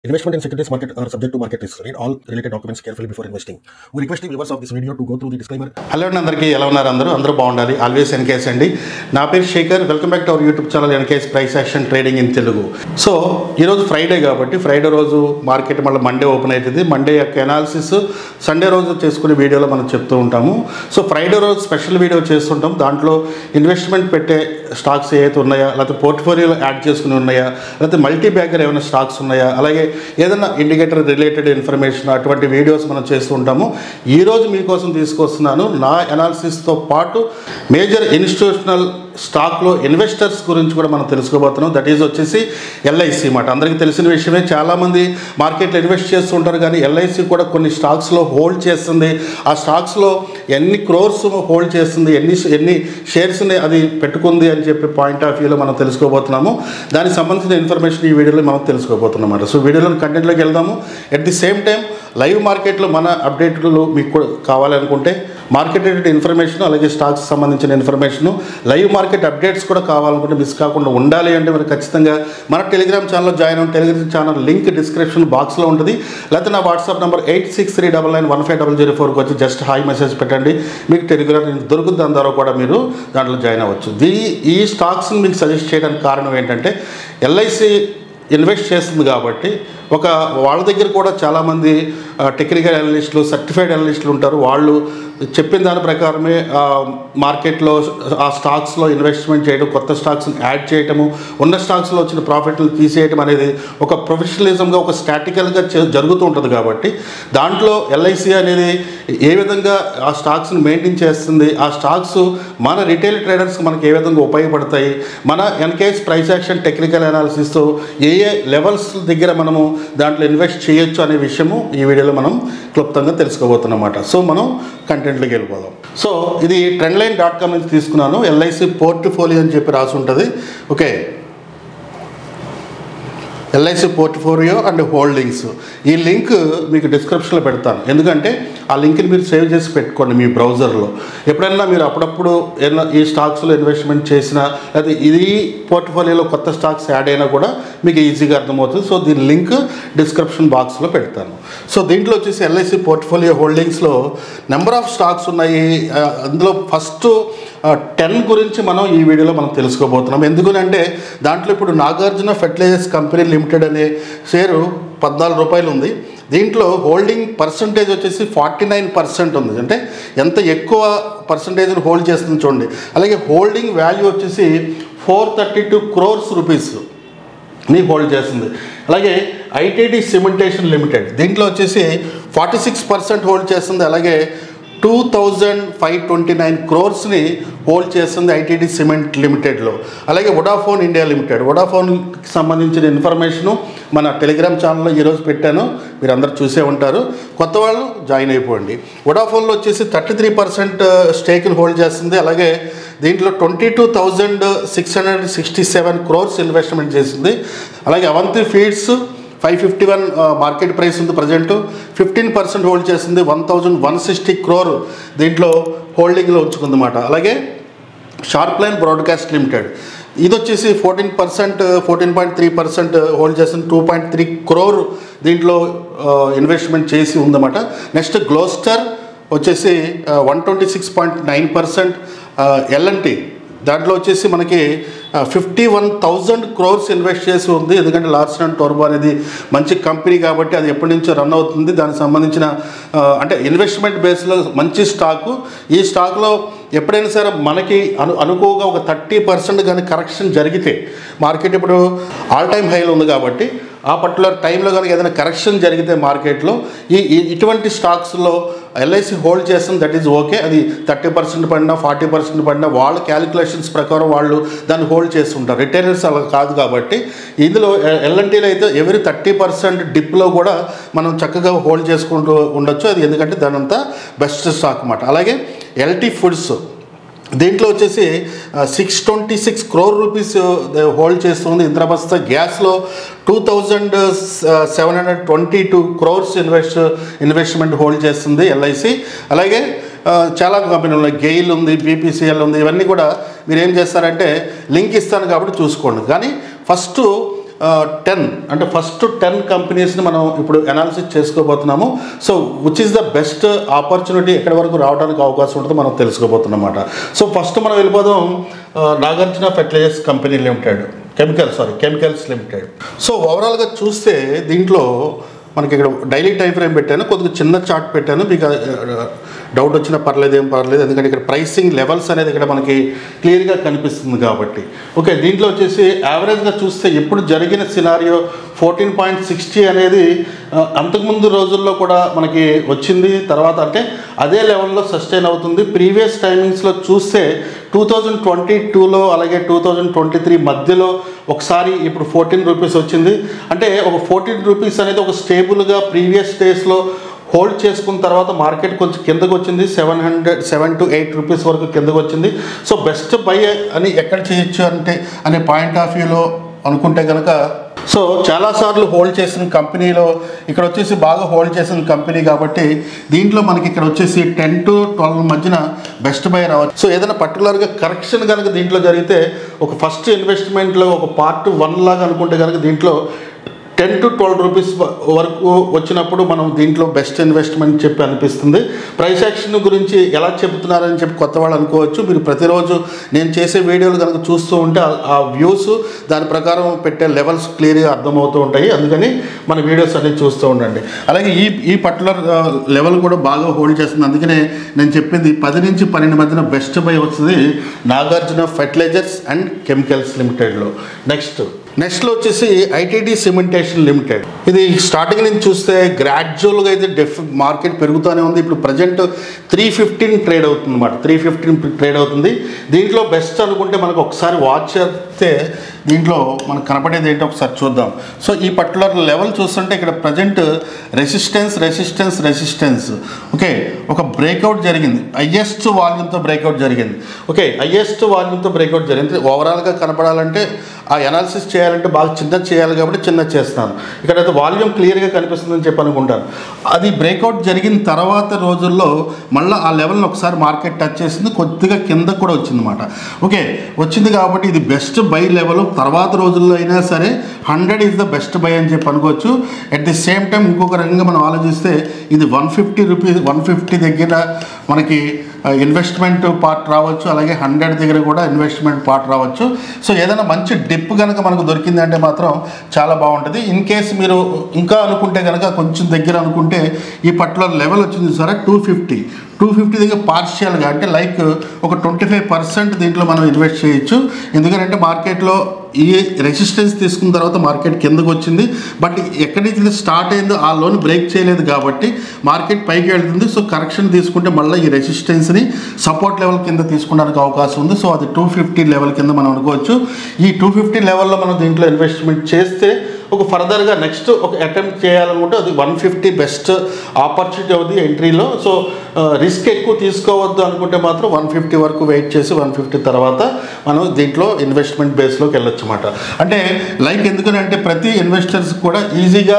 Investment in securities market are subject to market risks. Read all related documents carefully before investing. We request the viewers of this video to go through the disclaimer hello అండి అందరికీ ఎలా ఉన్నారు అందరూ అందరూ బాగుండాలి always ఎన్కేస్ అండి నా పేరు Shekhar welcome back to our YouTube channel NKS price action trading in Telugu so ఈరోజు ఫ్రైడే కాబట్టి ఫ్రైడే రోజు మార్కెట్ మళ్ళీ మండే ఓపెన్ అవుతుంది మండే యొక్క ఎనాలిసిస్ సండే రోజు చేసుకునే వీడియోలో మనం చెప్తూ ఉంటాము సో ఫ్రైడే రోజు స్పెషల్ వీడియో చేస్తుంటాం దాంట్లో ఇన్వెస్ట్మెంట్ పెట్టే స్టాక్స్ ఏవైతే ఉన్నాయా లేకపోతే పోర్ట్ఫోలియోలో యాడ్ చేసుకుని ఉన్నాయా లేకపోతే మల్టీ బ్యాగర్ ఏమైనా స్టాక్స్ ఉన్నాయా అలాగే ఏదైనా ఇండికేటర్ రిలేటెడ్ ఇన్ఫర్మేషన్ అటువంటి వీడియోస్ మనం చేస్తూ ఉంటాము ఈరోజు మీకోసం తీసుకొస్తున్నాను నా ఎనాలిసిస్తో పాటు మేజర్ ఇన్స్టిట్యూషనల్ స్టాక్లో ఇన్వెస్టర్స్ గురించి కూడా మనం తెలుసుకోబోతున్నాం దట్ ఈజ్ వచ్చేసి ఎల్ఐసి మాట అందరికీ తెలిసిన విషయమే చాలామంది మార్కెట్లో ఇన్వెస్ట్ చేస్తుంటారు కానీ ఎల్ఐసి కూడా కొన్ని స్టాక్స్లో హోల్డ్ చేస్తుంది ఆ స్టాక్స్లో ఎన్ని క్రోర్స్ హోల్డ్ చేస్తుంది ఎన్ని ఎన్ని షేర్స్ని అది పెట్టుకుంది అని చెప్పి పాయింట్ ఆఫ్ వ్యూలో మనం తెలుసుకోబోతున్నాము దానికి సంబంధించిన ఇన్ఫర్మేషన్ ఈ వీడియోలో మనం తెలుసుకోబోతున్నాం అన్నమాట సో వీడియోలో కంటెంట్లోకి వెళ్దాము at the same time live మార్కెట్లో మన అప్డేట్లు మీకు కూడా కావాలనుకుంటే మార్కెట్ రిలేటెడ్ ఇన్ఫర్మేషన్ అలాగే స్టాక్స్ సంబంధించిన ఇన్ఫర్మేషన్ లైవ్ మార్కెట్ అప్డేట్స్ కూడా కావాలనుకుంటే మిస్ కాకుండా ఉండాలి అంటే మరి ఖచ్చితంగా మన టెలిగ్రామ్ ఛానల్లో జాయిన్ అవ్వండి టెలిగ్రామ్ ఛానల్ లింక్ డిస్క్రిప్షన్ బాక్స్లో ఉంటుంది లేకపోతే నా WhatsApp number eight six three double nine one five double zero ఫోర్కి వచ్చి జస్ట్ హాయ్ మెసేజ్ పెట్టండి మీకు టెలిగ్రామ్ దొరుకుతుంది దాని ద్వారా కూడా మీరు దాంట్లో జాయిన్ అవ్వచ్చు దీ ఈ స్టాక్స్ని మీకు సజెస్ట్ చేయడానికి కారణం ఏంటంటే ఎల్ఐసి ఇన్వెస్ట్ చేస్తుంది కాబట్టి ఒక వాళ్ళ దగ్గర కూడా చాలామంది టెక్నికల్ అనలిస్టులు సర్టిఫైడ్ అనలిస్టులు ఉంటారు వాళ్ళు చెప్పిన దాని ప్రకారమే ఆ, మార్కెట్లో ఆ స్టాక్స్లో ఇన్వెస్ట్మెంట్ చేయడం కొత్త స్టాక్స్ని యాడ్ చేయటము ఉన్న స్టాక్స్లో వచ్చిన ప్రాఫిట్లు తీసేయడం అనేది ఒక ప్రొఫెషనలిజంగా ఒక స్టాటికల్గా జరుగుతూ ఉంటుంది కాబట్టి దాంట్లో ఎల్ఐసి అనేది ఏ విధంగా ఆ స్టాక్స్ని మెయింటైన్ చేస్తుంది ఆ స్టాక్స్ మన రిటైల్ ట్రేడర్స్కి మనకి ఏ విధంగా ఉపయోగపడతాయి మన ఎన్కేఎస్ ప్రైస్ యాక్షన్ టెక్నికల్ అనాలిసిస్తో ఏ ఏ లెవెల్స్ దగ్గర మనము దాంట్లో ఇన్వెస్ట్ చేయొచ్చు అనే విషయము ఈ వీడియోలో మనం క్లుప్తంగా తెలుసుకోబోతున్నమాట సో మనం కంటెంట్లోకి వెళ్ళిపోదాం సో ఇది ట్రెండ్ లైన్ డాట్ కామ్ నుంచి తీసుకున్నాను ఎల్ఐసి పోర్ట్ఫోలియో అని చెప్పి రాసి ఉంటుంది okay LIC portfolio and holdings ఈ లింక్ మీకు డిస్క్రిప్షన్లో పెడతాను ఎందుకంటే ఆ లింక్ని మీరు సేవ్ చేసి పెట్టుకోండి మీ బ్రౌజర్లో ఎప్పుడైనా మీరు అప్పుడప్పుడు ఏదైనా ఈ స్టాక్స్లో ఇన్వెస్ట్మెంట్ చేసినా లేదా ఇది పోర్ట్ఫోలియోలో కొత్త స్టాక్స్ యాడ్ అయినా కూడా మీకు ఈజీగా అర్థమవుతుంది సో దీని లింక్ డిస్క్రిప్షన్ బాక్స్లో పెడతాను సో దీంట్లో వచ్చేసి ఎల్ఐసి పోర్ట్ఫోలియో హోల్డింగ్స్లో నెంబర్ ఆఫ్ స్టాక్స్ ఉన్నాయి ఆ, అందులో ఫస్ట్ టెన్ గురించి మనం ఈ వీడియోలో మనం తెలుసుకోబోతున్నాం ఎందుకంటే దాంట్లో ఇప్పుడు నాగార్జున ఫెర్టిలైజర్స్ కంపెనీ లిమిటెడ్ అనే షేరు పద్నాలుగు రూపాయలు ఉంది దీంట్లో హోల్డింగ్ పర్సంటేజ్ వచ్చేసి ఫార్టీ నైన్ పర్సెంట్ ఉంది అంటే ఎంత ఎక్కువ పర్సంటేజ్ని హోల్డ్ చేస్తుంది చూడండి అలాగే హోల్డింగ్ వాల్యూ వచ్చేసి four thirty two crores rupees ని హోల్డ్ చేస్తుంది అలాగే ఐటీడీ సిమెంటేషన్ లిమిటెడ్ దీంట్లో వచ్చేసి ఫార్టీ సిక్స్ పర్సెంట్ హోల్డ్ చేస్తుంది అలాగే two thousand five twenty nine క్రోర్స్ని హోల్డ్ చేస్తుంది ఐటీడీ సిమెంట్ లిమిటెడ్లో అలాగే వొడాఫోన్ ఇండియా లిమిటెడ్ వొడాఫోన్కి సంబంధించిన ఇన్ఫర్మేషను మన టెలిగ్రామ్ ఛానల్లో ఈరోజు పెట్టాను మీరు అందరు చూసే ఉంటారు కొత్త వాళ్ళు జాయిన్ అయిపోండి వొడాఫోన్లో వచ్చేసి థర్టీ త్రీ పర్సెంట్ స్టేక్ని హోల్డ్ చేస్తుంది అలాగే దీంట్లో twenty two thousand six hundred sixty seven crores investment చేసింది అలాగే Avanti feeds five fifty one market price ఉంది ప్రజెంట్ ఫిఫ్టీన్ పర్సెంట్ హోల్డ్ చేసింది one thousand one sixty crore దీంట్లో హోల్డింగ్లో ఉంచుకుందన్నమాట అలాగే షార్ప్ లైన్ బ్రాడ్కాస్ట్ లిమిటెడ్ ఇది వచ్చేసి fourteen percent fourteen point three percent hold చేసిన టూ పాయింట్ త్రీ క్రోర్ దీంట్లో ఇన్వెస్ట్మెంట్ చేసి ఉందన్నమాట నెక్స్ట్ గ్లోస్టర్ వచ్చేసి one twenty six point nine percent L N T దాంట్లో వచ్చేసి మనకి fifty one thousand crores invest చేసి ఉంది ఎందుకంటే లార్సన్ అండ్ టోర్బో అనేది మంచి కంపెనీ కాబట్టి అది ఎప్పటి నుంచో రన్ అవుతుంది దానికి సంబంధించిన ఆ, అంటే ఇన్వెస్ట్మెంట్ బేస్లో మంచి స్టాకు ఈ స్టాక్లో ఎప్పుడైనా సరే మనకి అను అనుకోగా ఒక థర్టీ పర్సెంట్ కానీ కరెక్షన్ జరిగితే మార్కెట్ ఇప్పుడు ఆల్ టైమ్ హైలో ఉంది కాబట్టి ఆ పర్టికులర్ టైంలో కనుక ఏదైనా కరెక్షన్ జరిగితే మార్కెట్లో ఈ ఈ- ఇటువంటి స్టాక్స్లో ఎల్ఐసి హోల్డ్ చేస్తుంది దట్ ఈజ్ ఓకే అది థర్టీ పర్సెంట్ పడినా ఫార్టీ పర్సెంట్ పడినా వాళ్ళ క్యాలిక్యులేషన్స్ ప్రకారం వాళ్ళు దాన్ని హోల్డ్ చేస్తుంటారు రిటైనర్స్ అలా కాదు కాబట్టి ఇందులో ఎల్ఎన్టీలో అయితే ఎవరి థర్టీ పర్సెంట్ డిప్లో కూడా మనం చక్కగా హోల్డ్ చేసుకుంటూ ఉండొచ్చు అది ఎందుకంటే దానంతా బెస్ట్ స్టాక్ అన్నమాట అలాగే ఎల్టీ ఫుడ్స్ దీంట్లో వచ్చేసి six twenty six crore rupees hold చేస్తుంది ఇంద్రబస్త గ్యాస్లో two thousand seven hundred twenty two crores invest investment hold చేస్తుంది ఎల్ఐసి అలాగే ఆ, చాలా కంపెనీలు ఉన్నాయి గెయిల్ ఉంది బీపీసీఎల్ ఉంది ఇవన్నీ కూడా మీరు ఏం చేస్తారంటే లింక్ ఇస్తాను కాబట్టి చూసుకోండి కానీ ఫస్ట్ టెన్ అంటే ఫస్ట్ టెన్ కంపెనీస్ని మనం ఇప్పుడు అనాలిసిస్ చేసుకోబోతున్నాము so which is the best opportunity ఎక్కడి వరకు రావడానికి అవకాశం ఉంటుందో మనం తెలుసుకోబోతున్నమాట సో ఫస్ట్ మనం వెళ్ళిపోదాం ఆ, Nagarjuna fertilizers company limited chemical sorry chemicals limited so ఓవరాల్గా చూస్తే దీంట్లో మనకి ఇక్కడ డైలీ టైం ఫ్రేమ్ పెట్టాను కొద్దిగా చిన్న చార్ట్ పెట్టాను మీకు డౌట్ వచ్చినా పర్లేదు ఏం పర్లేదు ఎందుకంటే ఇక్కడ ప్రైసింగ్ లెవెల్స్ అనేది ఇక్కడ మనకి క్లియర్గా కనిపిస్తుంది కాబట్టి ఓకే దీంట్లో వచ్చేసి యావరేజ్గా చూస్తే ఎప్పుడు జరిగిన సినారియో ఫోర్టీన్ పాయింట్ సిక్స్టీ అనేది ఆ, అంతకుముందు రోజుల్లో కూడా మనకి వచ్చింది తర్వాత అంటే అదే లెవెల్లో సస్టైన్ అవుతుంది ప్రీవియస్ టైమింగ్స్లో చూస్తే టూ థౌజండ్ ట్వంటీ టూలో అలాగే టూ థౌజండ్ ట్వంటీ త్రీ మధ్యలో ఒకసారి ఇప్పుడు ఫోర్టీన్ రూపీస్ వచ్చింది అంటే ఒక ఫోర్టీన్ రూపీస్ అనేది ఒక స్టేబుల్గా ప్రీవియస్ డేస్లో హోల్డ్ చేసుకున్న తర్వాత మార్కెట్ కొంచెం కిందకు వచ్చింది seven hundred seven to eight rupees వరకు కిందకు వచ్చింది సో బెస్ట్ బై అని ఎక్కడ చేయొచ్చు అంటే అనే పాయింట్ ఆఫ్ వ్యూలో అనుకుంటే కనుక సో చాలాసార్లు హోల్డ్ చేసిన కంపెనీలో ఇక్కడ వచ్చేసి బాగా హోల్డ్ చేసిన కంపెనీ కాబట్టి దీంట్లో మనకి ఇక్కడ వచ్చేసి టెన్ టు ట్వెల్వ్ మధ్యన బెస్ట్ బై రావచ్చు సో ఏదైనా పర్టికులర్గా కరెక్షన్ కనుక దీంట్లో జరిగితే ఒక ఫస్ట్ ఇన్వెస్ట్మెంట్లో ఒక పార్ట్ వన్ లాగా అనుకుంటే కనుక దీంట్లో టెన్ టు ట్వెల్వ్ రూపీస్ వరకు వచ్చినప్పుడు మనం దీంట్లో బెస్ట్ ఇన్వెస్ట్మెంట్ చెప్పి అనిపిస్తుంది ప్రైస్ యాక్షన్ గురించి ఎలా చెబుతున్నారని చెప్పి కొత్త వాళ్ళు అనుకోవచ్చు మీరు ప్రతిరోజు నేను చేసే వీడియోలు కనుక చూస్తూ ఉంటే ఆ- ఆ వ్యూస్ దాని ప్రకారం పెట్టే లెవెల్స్ క్లియర్గా అర్థమవుతూ ఉంటాయి అందుకని మన వీడియోస్ అన్ని చూస్తూ ఉండండి అలాగే ఈ ఈ పర్టికులర్ లెవెల్ కూడా బాగా హోల్డ్ చేస్తుంది అందుకనే నేను చెప్పింది పది నుంచి పన్నెండు మధ్యన బెస్ట్ బై వస్తుంది నాగార్జున ఫెర్టిలైజర్స్ అండ్ కెమికల్స్ లిమిటెడ్లో నెక్స్ట్ నెక్స్ట్లో వచ్చేసి ఐటీడీ సిమెంటేషన్ లిమిటెడ్ ఇది స్టార్టింగ్ నుంచి చూస్తే గ్రాడ్యువల్గా అయితే డెఫ్ మార్కెట్ పెరుగుతూనే ఉంది ఇప్పుడు ప్రజెంట్ త్రీ ఫిఫ్టీన్ ట్రేడ్ అవుతుంది అనమాట త్రీ ఫిఫ్టీన్ ట్రేడ్ అవుతుంది దీంట్లో బెస్ట్ అనుకుంటే మనకు ఒకసారి వాచ్ చేస్తే దీంట్లో మనకు కనపడేది ఏంటో ఒకసారి చూద్దాం సో ఈ పర్టికులర్ లెవెల్ చూస్తుంటే ఇక్కడ present resistance resistance resistance okay ఒక బ్రేక్అవుట్ జరిగింది హయ్యెస్ట్ వాల్యూమ్తో బ్రేక్అవుట్ జరిగింది ఓకే హయ్యెస్ట్ వాల్యూమ్తో బ్రేక్అవుట్ జరిగింది ఓవరాల్గా కనపడాలంటే ఆ అనాలిసిస్ చేయాలంటే బాగా చిన్న చేయాలి కాబట్టి చిన్న చేస్తున్నాను ఇక్కడైతే వాల్యూమ్ క్లియర్గా కనిపిస్తుందని చెప్పి అనుకుంటాను అది బ్రేక్అవుట్ జరిగిన తర్వాత రోజుల్లో మళ్ళీ ఆ లెవెల్ని ఒకసారి మార్కెట్ టచ్ చేసింది కొద్దిగా కిందకు కూడా వచ్చిందన్నమాట ఓకే వచ్చింది కాబట్టి ఇది బెస్ట్ బై లెవెల్ తర్వాత రోజుల్లో అయినా సరే hundred is the best buy అని చెప్పి అనుకోవచ్చు అట్ ది సేమ్ టైం ఇంకొక రకంగా మనం ఆలోచిస్తే ఇది one fifty rupees one fifty దగ్గర మనకి ఇన్వెస్ట్మెంట్ పార్ట్ రావచ్చు అలాగే హండ్రెడ్ దగ్గర కూడా ఇన్వెస్ట్మెంట్ పార్ట్ రావచ్చు సో ఏదైనా మంచి డిప్ కనుక మనకు దొరికిందంటే మాత్రం చాలా బాగుంటుంది ఇన్ కేస్ మీరు ఇంకా అనుకుంటే కనుక కొంచెం దగ్గర అనుకుంటే ఈ పర్టికులర్ లెవెల్ వచ్చింది సరే టూ ఫిఫ్టీ టూ ఫిఫ్టీ దగ్గర పార్షియల్గా అంటే లైక్ ఒక ట్వంటీ ఫైవ్ పర్సెంట్ దీంట్లో మనం ఇన్వెస్ట్ చేయొచ్చు ఎందుకంటే మార్కెట్లో ఈ రెసిస్టెన్స్ తీసుకున్న తర్వాత మార్కెట్ కిందకు వచ్చింది బట్ ఎక్కడి నుంచి ఇది స్టార్ట్ అయిందో ఆ లోన్ బ్రేక్ చేయలేదు కాబట్టి మార్కెట్ పైకి వెళ్తుంది సో కరెక్షన్ తీసుకుంటే మళ్ళీ ఈ రెసిస్టెన్స్ని సపోర్ట్ లెవెల్ కింద తీసుకోవడానికి అవకాశం ఉంది సో అది టూ ఫిఫ్టీ లెవెల్ కింద మనం అనుకోవచ్చు ఈ టూ ఫిఫ్టీ లెవెల్లో మనం దీంట్లో ఇన్వెస్ట్మెంట్ చేస్తే ఒక ఫర్దర్గా నెక్స్ట్ ఒక అటెంప్ట్ చేయాలనుకుంటే అది వన్ ఫిఫ్టీ బెస్ట్ ఆపర్చునిటీ అవుతుంది ఎంట్రీలో సో రిస్క్ ఎక్కువ తీసుకోవద్దు అనుకుంటే మాత్రం వన్ ఫిఫ్టీ వరకు వెయిట్ చేసి వన్ ఫిఫ్టీ తర్వాత మనం దీంట్లో ఇన్వెస్ట్మెంట్ బేస్లోకి వెళ్ళొచ్చు అన్నమాట అంటే లైక్ ఎందుకని అంటే ప్రతి ఇన్వెస్టర్స్ కూడా ఈజీగా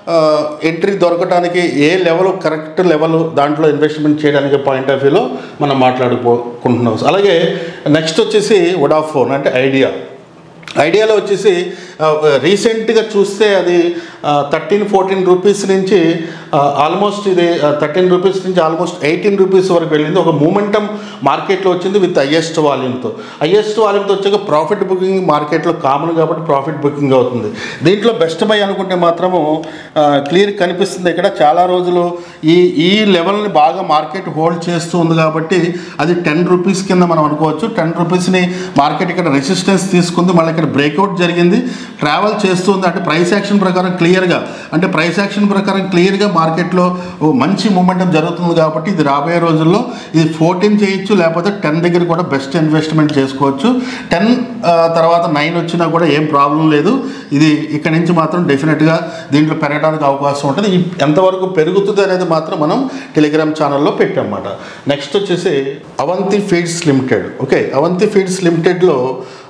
ఎంట్రీ దొరకడానికి ఏ లెవెల్ కరెక్ట్ లెవెల్ దాంట్లో ఇన్వెస్ట్మెంట్ చేయడానికి పాయింట్ ఆఫ్ వ్యూలో మనం మాట్లాడుకుంటున్నాం అలాగే నెక్స్ట్ వచ్చేసి వడాఫోన్ అంటే ఐడియా ఐడియాలో వచ్చేసి రీసెంట్గా చూస్తే అది థర్టీన్ ఫోర్టీన్ రూపీస్ నుంచి ఆల్మోస్ట్ ఇది థర్టీన్ రూపీస్ నుంచి ఆల్మోస్ట్ ఎయిటీన్ రూపీస్ వరకు వెళ్ళింది ఒక మూమెంటం మార్కెట్లో వచ్చింది విత్ హయ్యెస్ట్ వాల్యూమ్తో హయ్యెస్ట్ వాల్యూమ్తో వచ్చాక ప్రాఫిట్ బుకింగ్ మార్కెట్లో కామన్ కాబట్టి ప్రాఫిట్ బుకింగ్ అవుతుంది దీంట్లో బెస్ట్ బై అనుకుంటే మాత్రము క్లియర్ కనిపిస్తుంది ఇక్కడ చాలా రోజులు ఈ ఈ లెవెల్ని బాగా మార్కెట్ హోల్డ్ చేస్తూ ఉంది కాబట్టి అది టెన్ రూపీస్ కింద మనం అనుకోవచ్చు టెన్ రూపీస్ని మార్కెట్ ఇక్కడ రెసిస్టెన్స్ తీసుకుంది మళ్ళీ ఇక్కడ బ్రేక్అవుట్ జరిగింది ట్రావెల్ చేస్తుంది అంటే ప్రైస్ యాక్షన్ ప్రకారం క్లియర్గా అంటే ప్రైస్ యాక్షన్ ప్రకారం క్లియర్గా మార్కెట్లో ఓ మంచి మూమెంటం జరుగుతుంది కాబట్టి ఇది రాబోయే రోజుల్లో ఇది ఫోర్టీన్ చేయొచ్చు లేకపోతే టెన్ దగ్గర కూడా బెస్ట్ ఇన్వెస్ట్మెంట్ చేసుకోవచ్చు టెన్ తర్వాత నైన్ వచ్చినా కూడా ఏం ప్రాబ్లం లేదు ఇది ఇక్కడ నుంచి మాత్రం డెఫినెట్గా దీంట్లో పెరగడానికి అవకాశం ఉంటుంది ఈ ఎంతవరకు పెరుగుతుంది అనేది మాత్రం మనం టెలిగ్రామ్ ఛానల్లో పెట్టామన్నమాట నెక్స్ట్ వచ్చేసి Avanti feeds limited okay Avanti feeds లిమిటెడ్లో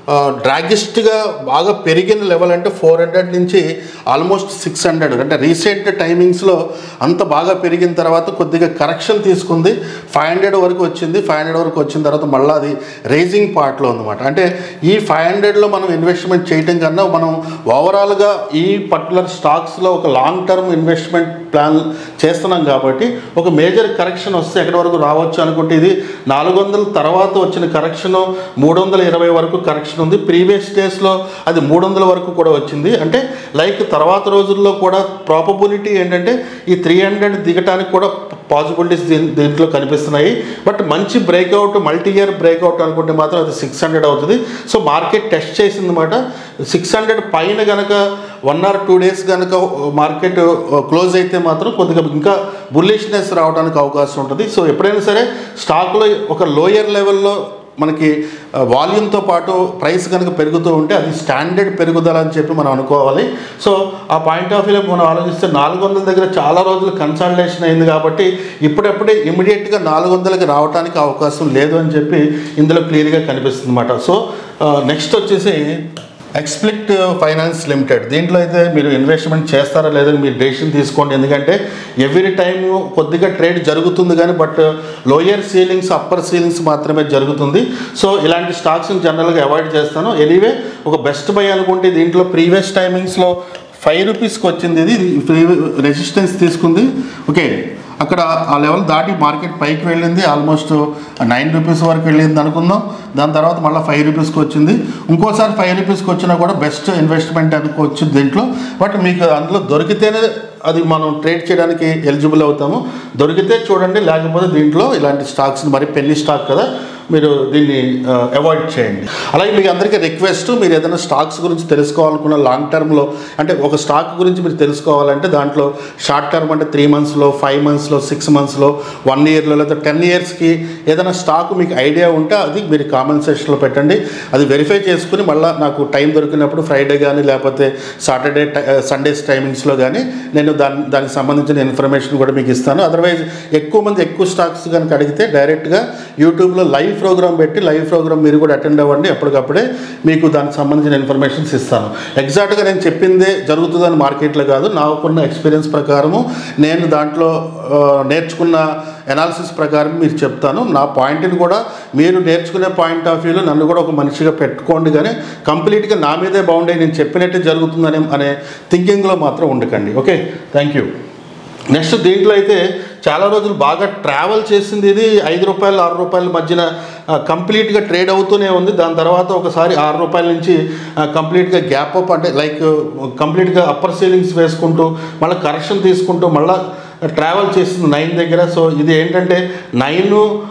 డ్రాగిస్ట్గా బాగా పెరిగిన లెవెల్ అంటే ఫోర్ హండ్రెడ్ నుంచి ఆల్మోస్ట్ సిక్స్ హండ్రెడ్ అంటే రీసెంట్ టైమింగ్స్లో అంత బాగా పెరిగిన తర్వాత కొద్దిగా కరెక్షన్ తీసుకుంది ఫైవ్ హండ్రెడ్ వరకు వచ్చింది ఫైవ్ హండ్రెడ్ వరకు వచ్చిన తర్వాత మళ్ళీ అది రేజింగ్ పార్ట్లో ఉందన్నమాట అంటే ఈ ఫైవ్ హండ్రెడ్లో మనం ఇన్వెస్ట్మెంట్ చేయటం కన్నా మనం ఓవరాల్గా ఈ పర్టికులర్ స్టాక్స్లో ఒక లాంగ్ టర్మ్ ఇన్వెస్ట్మెంట్ ప్లాన్ చేస్తున్నాం కాబట్టి ఒక మేజర్ కరెక్షన్ వస్తే ఎక్కడి వరకు రావచ్చు అనుకుంటే ఇది నాలుగు వందల తర్వాత వచ్చిన కరెక్షన్ మూడు వందల ఇరవై వరకు కరెక్షన్ ఉంది ప్రీవియస్ డేస్లో అది మూడు వందల వరకు కూడా వచ్చింది అంటే లైక్ తర్వాత రోజుల్లో కూడా ప్రాపబిలిటీ ఏంటంటే ఈ త్రీ హండ్రెడ్ దిగటానికి కూడా పాసిబిలిటీస్ దీని దీంట్లో కనిపిస్తున్నాయి బట్ మంచి బ్రేక్అవుట్ మల్టీ ఇయర్ బ్రేక్అవుట్ అనుకుంటే మాత్రం అది సిక్స్ హండ్రెడ్ అవుతుంది సో మార్కెట్ టెస్ట్ చేసింది అనమాట సిక్స్ హండ్రెడ్ పైన కనుక వన్ ఆర్ టూ డేస్ కనుక మార్కెట్ క్లోజ్ అయితే మాత్రం కొద్దిగా ఇంకా బుల్లిష్నెస్ రావడానికి అవకాశం ఉంటుంది సో ఎప్పుడైనా సరే స్టాక్లో ఒక లోయర్ లెవెల్లో మనకి వాల్యూమ్తో పాటు ప్రైస్ కనుక పెరుగుతూ ఉంటే అది స్టాండర్డ్ పెరుగుదల అని చెప్పి మనం అనుకోవాలి సో ఆ పాయింట్ ఆఫ్ వ్యూలో మనం ఆలోచిస్తే నాలుగు వందల దగ్గర చాలా రోజులు కన్సల్టేషన్ అయింది కాబట్టి ఇప్పుడప్పుడే ఇమీడియట్గా నాలుగు వందలకి రావడానికి అవకాశం లేదు అని చెప్పి ఇందులో క్లియర్గా కనిపిస్తుంది అనమాట సో నెక్స్ట్ వచ్చేసి ఎక్స్ప్లిక్ట్ ఫైనాన్స్ లిమిటెడ్ దీంట్లో అయితే మీరు ఇన్వెస్ట్మెంట్ చేస్తారా లేదని మీరు డెసిషన్ తీసుకోండి ఎందుకంటే ఎవ్రీ టైం కొద్దిగా ట్రేడ్ జరుగుతుంది కానీ but lower ceilings upper ceilings మాత్రమే జరుగుతుంది సో ఇలాంటి స్టాక్స్ని జనరల్గా అవాయిడ్ చేస్తాను ఎనీవే ఒక బెస్ట్ బై అనుకుంటే దీంట్లో ప్రీవియస్ టైమింగ్స్లో ఫైవ్ రూపీస్కి వచ్చింది ఇది ఫ్రీ రెసిస్టెన్స్ తీసుకుంది ఓకే అక్కడ ఆ లెవెల్ దాటి మార్కెట్ పైకి వెళ్ళింది ఆల్మోస్ట్ నైన్ రూపీస్ వరకు వెళ్ళింది అనుకుందాం దాని తర్వాత మళ్ళీ ఫైవ్ రూపీస్కి వచ్చింది ఇంకోసారి ఫైవ్ రూపీస్కి వచ్చినా కూడా బెస్ట్ ఇన్వెస్ట్మెంట్ అనుకోవచ్చు దీంట్లో బట్ మీకు అందులో దొరికితేనే అది మనం ట్రేడ్ చేయడానికి ఎలిజిబుల్ అవుతాము దొరికితే చూడండి లేకపోతే దీంట్లో ఇలాంటి స్టాక్స్ మరి పెళ్లి స్టాక్ కదా మీరు దీన్ని అవాయిడ్ చేయండి అలాగే మీకు అందరికీ రిక్వెస్ట్ మీరు ఏదైనా స్టాక్స్ గురించి తెలుసుకోవాలనుకున్న లాంగ్ టర్మ్లో అంటే ఒక స్టాక్ గురించి మీరు తెలుసుకోవాలంటే దాంట్లో షార్ట్ టర్మ్ అంటే త్రీ మంత్స్లో ఫైవ్ మంత్స్లో సిక్స్ మంత్స్లో వన్ ఇయర్లో లేదా టెన్ ఇయర్స్కి ఏదైనా స్టాక్ మీకు ఐడియా ఉంటే అది మీరు కామెంట్ సెక్షన్లో పెట్టండి అది వెరిఫై చేసుకుని మళ్ళీ నాకు టైం దొరికినప్పుడు ఫ్రైడే కానీ లేకపోతే సాటర్డే సండేస్ టైమింగ్స్లో కానీ నేను దాని దానికి సంబంధించిన ఇన్ఫర్మేషన్ కూడా మీకు ఇస్తాను అదర్వైజ్ ఎక్కువ మంది ఎక్కువ స్టాక్స్ కనుక అడిగితే డైరెక్ట్గా యూట్యూబ్లో లైవ్ ప్రోగ్రామ్ పెట్టి లైవ్ ప్రోగ్రామ్ మీరు కూడా అటెండ్ అవ్వండి ఎప్పటికప్పుడే మీకు దానికి సంబంధించిన ఇన్ఫర్మేషన్స్ ఇస్తాను ఎగ్జాక్ట్గా నేను చెప్పిందే జరుగుతుందని మార్కెట్లో కాదు నాకున్న ఎక్స్పీరియన్స్ ప్రకారము నేను దాంట్లో ఆ, నేర్చుకున్న ఎనాలిసిస్ ప్రకారం మీరు చెప్తాను నా పాయింట్ని కూడా మీరు నేర్చుకునే పాయింట్ ఆఫ్ వ్యూలో నన్ను కూడా ఒక మనిషిగా పెట్టుకోండి కానీ కంప్లీట్గా నా మీదే బాగుండే నేను చెప్పినట్టే జరుగుతుందనే అనే థింకింగ్లో మాత్రం ఉండకండి ఓకే థ్యాంక్ యూ నెక్స్ట్ దీంట్లో అయితే చాలా రోజులు బాగా ట్రావెల్ చేసింది ఇది ఐదు రూపాయలు ఆరు రూపాయల మధ్యన ఆ, కంప్లీట్గా ట్రేడ్ అవుతూనే ఉంది దాని తర్వాత ఒకసారి ఆరు రూపాయల నుంచి ఆ, కంప్లీట్గా గ్యాప్ అప్ అంటే లైక్ కంప్లీట్గా అప్పర్ సీలింగ్స్ వేసుకుంటూ మళ్ళీ కరెక్షన్ తీసుకుంటూ మళ్ళీ ట్రావెల్ చేసింది నైన్ దగ్గర సో ఇది ఏంటంటే నైన్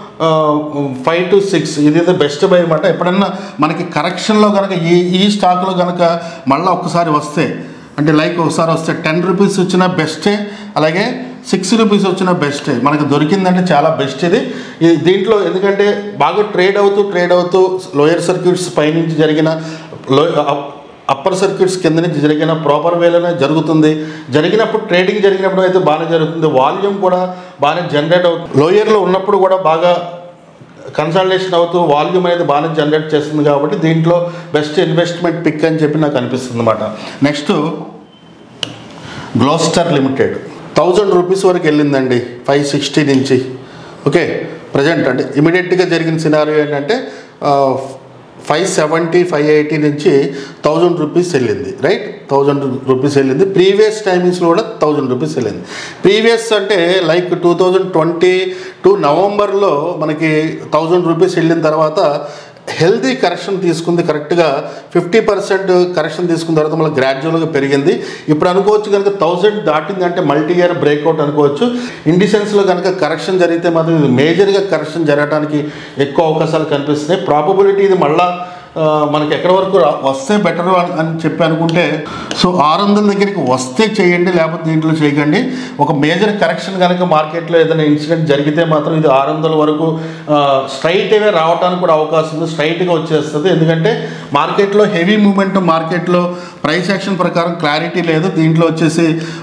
ఫైవ్ టు సిక్స్ ఇది బెస్ట్ బై అనమాట ఎప్పుడన్నా మనకి కరెక్షన్లో కనుక ఈ ఈ స్టాక్లో కనుక మళ్ళీ ఒక్కసారి వస్తే అంటే లైక్ ఒకసారి వస్తే టెన్ రూపీస్ వచ్చిన బెస్టే అలాగే సిక్స్ రూపీస్ వచ్చిన బెస్టే మనకు దొరికిందంటే చాలా బెస్ట్ ఇది ఇది దీంట్లో ఎందుకంటే బాగా ట్రేడ్ అవుతూ ట్రేడ్ అవుతూ లోయర్ సర్క్యూట్స్ పైనుంచి జరిగిన లో అప్పర్ సర్క్యూట్స్ కింద నుంచి జరిగిన ప్రాపర్ వేలోనే జరుగుతుంది జరిగినప్పుడు ట్రేడింగ్ జరిగినప్పుడు అయితే బాగానే జరుగుతుంది వాల్యూమ్ కూడా బాగానే జనరేట్ అవుతుంది లోయర్లో ఉన్నప్పుడు కూడా బాగా కన్సల్టేషన్ అవుతూ వాల్యూమ్ అనేది బాగానే జనరేట్ చేస్తుంది కాబట్టి దీంట్లో బెస్ట్ ఇన్వెస్ట్మెంట్ పిక్ అని చెప్పి నాకు అనిపిస్తుంది అనమాట next Gloster limited thousand rupees వరకు వెళ్ళిందండి ఫైవ్ సిక్స్టీ నుంచి ఓకే ప్రజెంట్ అంటే ఇమీడియట్గా జరిగిన సినారియో ఏంటంటే ఫైవ్ సెవెంటీ ఫైవ్ ఎయిటీ నుంచి థౌజండ్ రూపీస్ వెళ్ళింది రైట్ థౌజండ్ రూపీస్ వెళ్ళింది ప్రీవియస్ టైమింగ్స్లో కూడా థౌజండ్ రూపీస్ వెళ్ళింది ప్రీవియస్ అంటే like two thousand twenty two నవంబర్లో మనకి థౌజండ్ రూపీస్ వెళ్ళిన తర్వాత హెల్దీ కరెక్షన్ తీసుకుంది కరెక్ట్గా ఫిఫ్టీ పర్సెంట్ కరెక్షన్ తీసుకున్న తర్వాత మళ్ళీ గ్రాడ్యువల్గా పెరిగింది ఇప్పుడు అనుకోవచ్చు కనుక థౌజండ్ దాటింది అంటే మల్టీ ఇయర్ బ్రేక్అవుట్ అనుకోవచ్చు ఇండిసెన్స్లో కనుక కరెక్షన్ జరిగితే మాత్రం ఇది మేజర్గా కరెక్షన్ జరగడానికి ఎక్కువ అవకాశాలు కనిపిస్తున్నాయి ప్రాబబిలిటీ ఇది మళ్ళా ఆ, మనకి ఎక్కడి వరకు రా- వస్తే బెటర్ అని చెప్పి అనుకుంటే సో ఆరు వందల దగ్గరికి వస్తే చేయండి లేకపోతే దీంట్లో చేయకండి ఒక మేజర్ కరెక్షన్ కనుక మార్కెట్లో ఏదైనా ఇన్సిడెంట్ జరిగితే మాత్రం ఇది ఆరు వందల వరకు స్ట్రైట్ అవే రావడానికి కూడా అవకాశం ఉంది స్ట్రైట్గా వచ్చేస్తుంది ఎందుకంటే మార్కెట్లో హెవీ మూమెంట్ మార్కెట్లో ప్రైస్ యాక్షన్ ప్రకారం క్లారిటీ లేదు దీంట్లో వచ్చేసి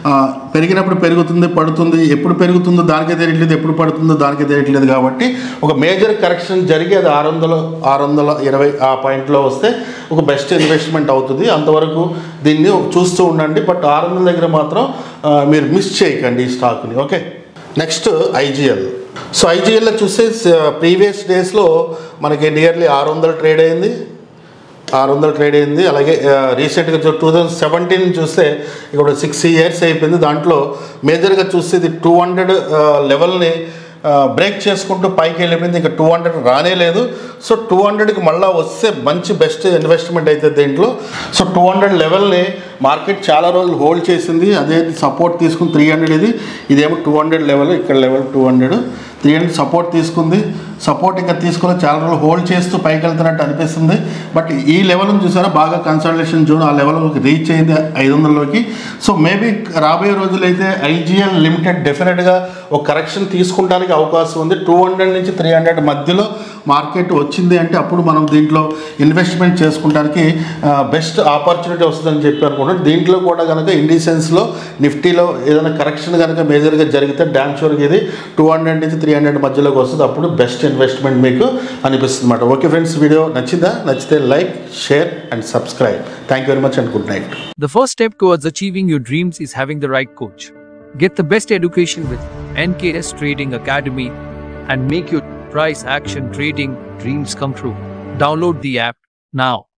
పెరిగినప్పుడు పెరుగుతుంది పడుతుంది ఎప్పుడు పెరుగుతుందో దానికే తెలియట్లేదు ఎప్పుడు పడుతుందో దానికే తెలియట్లేదు కాబట్టి ఒక మేజర్ కరెక్షన్ జరిగి అది ఆరు వందల ఆరు వందల ఇరవై ఆ పాయింట్లో వస్తే ఒక బెస్ట్ ఇన్వెస్ట్మెంట్ అవుతుంది అంతవరకు దీన్ని చూస్తూ ఉండండి బట్ ఆరు వందల దగ్గర మాత్రం ఆ, మీరు మిస్ చేయకండి ఈ స్టాక్ని ఓకే నెక్స్ట్ ఐజీఎల్ సో ఐజీఎల్లో చూస్తే ప్రీవియస్ డేస్లో మనకి నియర్లీ ఆరు వందలు ట్రేడ్ అయింది ఆరు వందలు ట్రేడ్ అయింది అలాగే రీసెంట్గా టూ థౌజండ్ సెవెంటీన్ చూస్తే ఇప్పుడు సిక్స్ ఇయర్స్ అయిపోయింది దాంట్లో మేజర్గా చూస్తే ఇది టూ హండ్రెడ్ లెవెల్ని బ్రేక్ చేసుకుంటూ పైకి వెళ్ళిపోయింది ఇంకా టూ హండ్రెడ్ రానే లేదు సో టూ హండ్రెడ్కి మళ్ళీ వస్తే మంచి బెస్ట్ ఇన్వెస్ట్మెంట్ అయితే దీంట్లో సో టూ హండ్రెడ్ లెవెల్ని మార్కెట్ చాలా రోజులు హోల్డ్ చేసింది అదే సపోర్ట్ తీసుకుని త్రీ హండ్రెడ్ ఇది ఇదేమో టూ హండ్రెడ్ లెవెల్ ఇక్కడ level two hundred three hundred support తీసుకుంది సపోర్ట్ ఇంకా తీసుకుని చాలా రోజులు హోల్డ్ చేస్తూ పైకి వెళ్తున్నట్టు అనిపిస్తుంది బట్ ఈ లెవెల్ చూసారా బాగా కన్సల్టేషన్ జోన్ ఆ లెవెల్కి రీచ్ అయింది ఐదు వందలలోకి సో మేబీ రాబోయే రోజులైతే ఐజీఎల్ లిమిటెడ్ డెఫినెట్గా ఒక కరెక్షన్ తీసుకుంటానికి అవకాశం ఉంది టూ హండ్రెడ్ నుంచి త్రీ హండ్రెడ్ మధ్యలో మార్కెట్ వచ్చింది అంటే అప్పుడు మనం దీంట్లో ఇన్వెస్ట్మెంట్ చేసుకుంటానికి బెస్ట్ ఆపర్చునిటీ వస్తుందని చెప్పి అనుకుంటున్నాను దీంట్లో కూడా కనుక ఇండిసెన్స్లో నిఫ్టీలో ఏదైనా కరెక్షన్ కనుక మేజర్గా జరిగితే డ్యామ్ షూర్గా ఇది టూ హండ్రెడ్ నుంచి త్రీ హండ్రెడ్ మధ్యలోకి వస్తుంది అప్పుడు బెస్ట్ ఇన్వెస్ట్మెంట్ మీకు అనిపిస్తుంది అనమాట ఓకే ఫ్రెండ్స్ వీడియో నచ్చిందా నచ్చితే like share and subscribe thank you very much and good night The first step towards achieving your dreams is having the right coach. Get the best education with NKS Trading Academy and make your price action trading dreams come true. Download the app now.